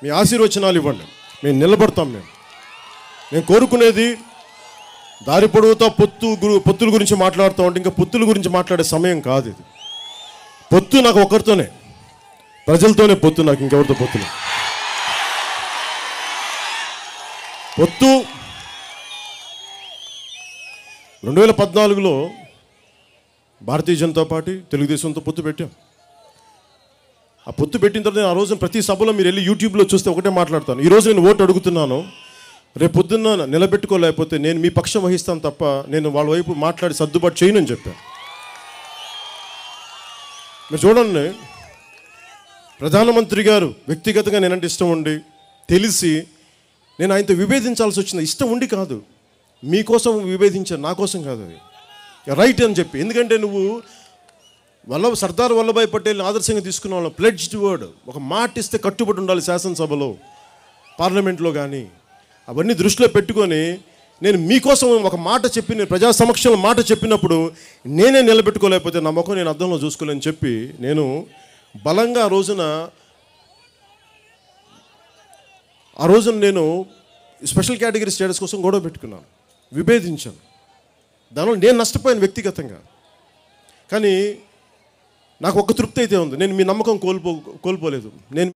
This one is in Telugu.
మీ ఆశీర్వచనాలు ఇవ్వండి మేము నిలబడతాం మేము నేను కోరుకునేది దారి పొడవుతో పొత్తు గురు పొత్తుల గురించి మాట్లాడుతూ ఉంటే ఇంకా పొత్తుల గురించి మాట్లాడే సమయం కాదు ఇది పొత్తు నాకు ఒకరితోనే ప్రజలతోనే పొత్తు నాకు ఇంకెవరితో పొత్తు లేదు. పొత్తు రెండు వేల పద్నాలుగులో భారతీయ జనతా పార్టీ తెలుగుదేశంతో పొత్తు పెట్టాం ఆ పొత్తు పెట్టిన తర్వాత నేను ఆ రోజున ప్రతి సభలో మీరు వెళ్ళి యూట్యూబ్లో చూస్తే ఒకటే మాట్లాడతాను ఈ రోజు నేను ఓటు అడుగుతున్నాను రేపు పొద్దున్న నిలబెట్టుకోలేకపోతే నేను మీ పక్షం వహిస్తాను తప్ప నేను వాళ్ళ వైపు మాట్లాడి సర్దుబాటు చేయనని చెప్పాను మీరు చూడండి ప్రధానమంత్రి గారు వ్యక్తిగతంగా నేనంటే ఇష్టం ఉండి తెలిసి నేను ఆయనతో విభేదించాల్సి వచ్చింది ఇష్టం ఉండి కాదు మీకోసం విభేదించాను నా కోసం కాదు అది రైట్ అని చెప్పి ఎందుకంటే నువ్వు వల్లభ సర్దార్ వల్లభాయ్ పటేల్ ఆదర్శంగా తీసుకున్న వాళ్ళం ప్లెడ్జ్డ్ వర్డ్ ఒక మాట ఇస్తే కట్టుబడి ఉండాలి శాసనసభలో పార్లమెంట్లో కానీ అవన్నీ దృష్టిలో పెట్టుకొని నేను మీకోసం ఒక మాట చెప్పి నేను ప్రజా సమక్షంలో మాట చెప్పినప్పుడు నేనే నిలబెట్టుకోలేకపోతే నా ముఖం నేను అద్దంలో చూసుకోలేని చెప్పి నేను బలంగా ఆ రోజున ఆ రోజున నేను స్పెషల్ కేటగిరీ స్టేటస్ కోసం గొడవ పెట్టుకున్నాను విభేదించాను దానివల్ల నేను నష్టపోయాను వ్యక్తిగతంగా కానీ నాకు ఒక తృప్తి అయితే ఉంది నేను మీ నమ్మకం కోల్పో కోల్పోలేదు నేను